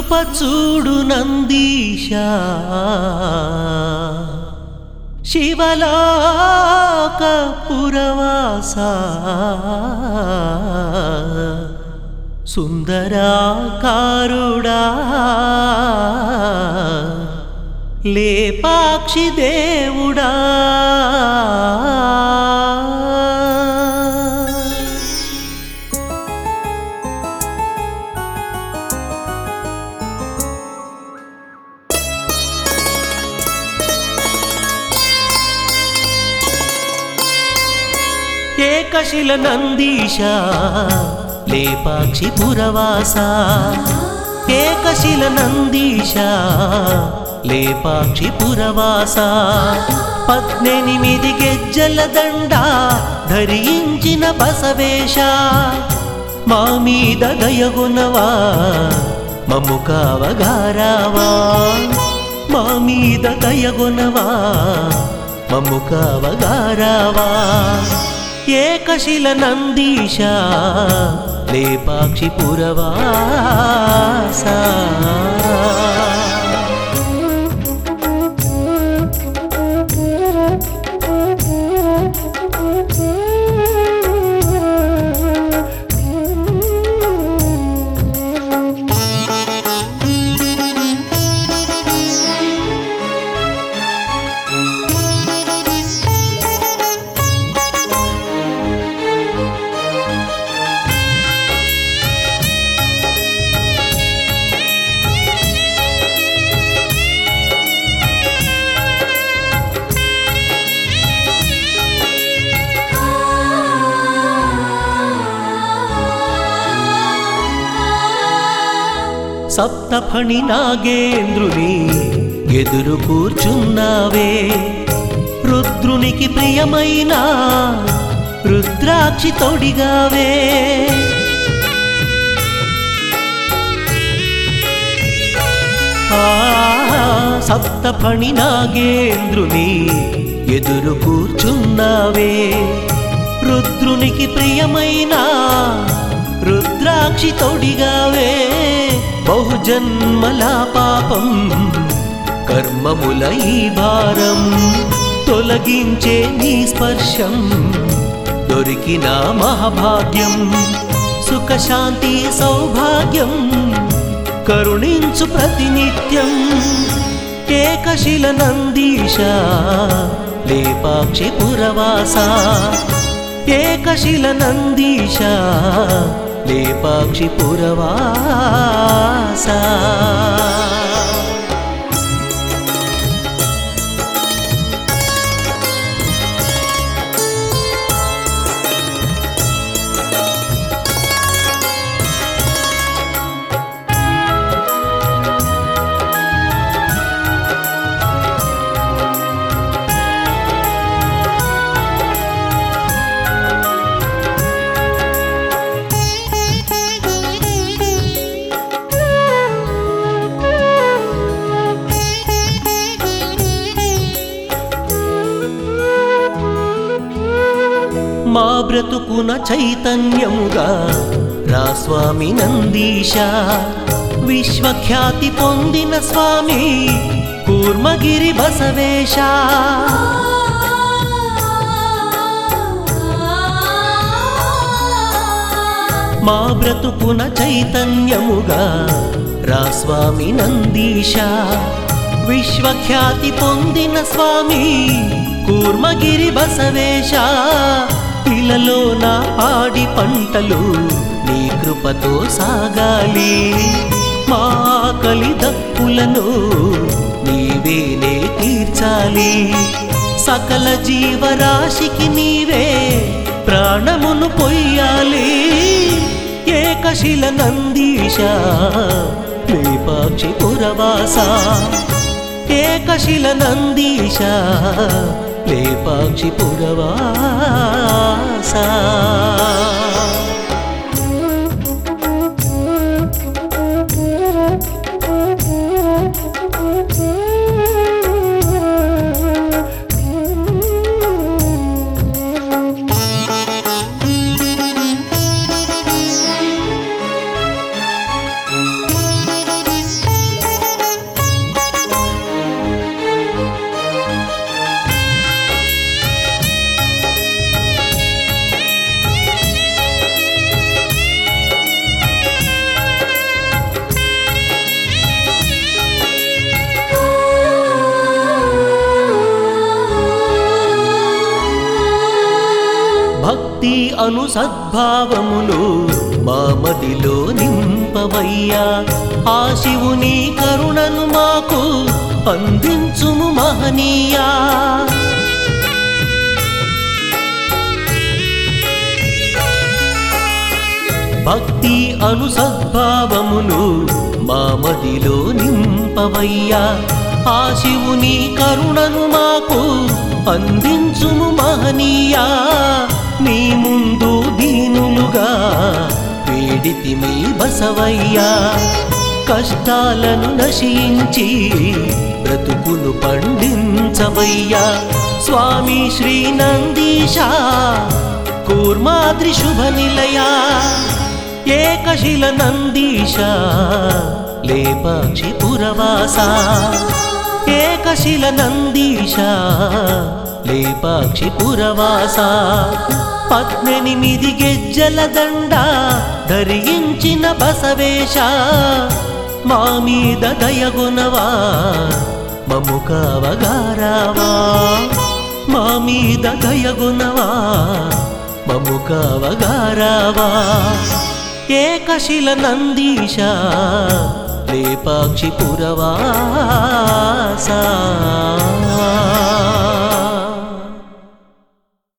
కృప చూడు నందీశా శివలోక పురవాస సుందరాకారుడా లేపాక్షి దేవుడా ఏకశిల నందీశ లేపాక్షి పురవాస ఏకశిల నందీశ లేపాక్షి పురవాస పద్నెనిమిది గెజ్జల దండ ధరించిన బసవేశ మా మీద దయగునవా మమ్ము కావగారావా మా మీద దయగునవా మమ్ము కావగారావా ఏకశిల నందీశ లేపాక్షి పురవాస సప్తఫణి నాగేంద్రుని ఎదురు కూర్చున్నావే రుద్రునికి ప్రియమైన రుద్రాక్షి తొడిగావే ఆ సప్తఫణి నాగేంద్రుని ఎదురు కూర్చున్నావే రుద్రునికి ప్రియమైన రుద్రాక్షి తొడిగావే బహుజన్మల పాపం కర్మముల ఈ భారం తొలగించే నీ స్పర్శం దొరికిన మహాభాగ్యం సుఖశాంతి సౌభాగ్యం కరుణించు ప్రతినిత్యం ఏకశిల నందీశ లేపాక్షి పురవాస ఏకశిల నందీశ లేపాక్షి పురవాస మా బ్రతుకున చైతన్యముగా రా స్వామి నందీశ విశ్వఖ్యాతి పొందిన స్వామి కూర్మగిరి బసవేశ మా బ్రతుకున చైతన్యముగా రా స్వామి నందీశ విశ్వఖ్యాతి పొందిన స్వామి కూర్మగిరి బసవేశ ఇలలో నా పాడి పంటలు నీ కృపతో సాగాలి మా ఆకలి దప్పులను నీవేనే తీర్చాలి సకల జీవరాశికి నీవే ప్రాణమును పొయ్యాలి ఏకశిల నందీశ లేపాక్షి పురవాస ఏకశిల నందీశ లేపాక్షి పురవాస భక్తి అను సద్భావములు మామదిలో నింపవయ్యా ఆ శివుని కరుణను మాకు అందించుము మహనీయా భక్తి అను సద్భావమును మామదిలో నింపవయ్యా ఆ శివుని కరుణను మాకు అందించుము మహనీయా నీ ముందు దీనులుగా వేడితిమి బసవయ్యా కష్టాలను నశించి బ్రతుకును పండించవయ్యా స్వామి శ్రీ నందీశా కూర్మాద్రి శుభ నిలయా ఏకశిల నందీశ లేపాక్షి పురవాస ఏకశిల నందీశ లేపాక్షి పురవాస పద్మెనిమిది గెజ్జల దండ ధరించిన బసవేశ మా మీద దయగునవా మము కావగారావా మా మీద దయగునవా మము కావగారావా ఏకశిల నందీశ లేపాక్షి పురవాసా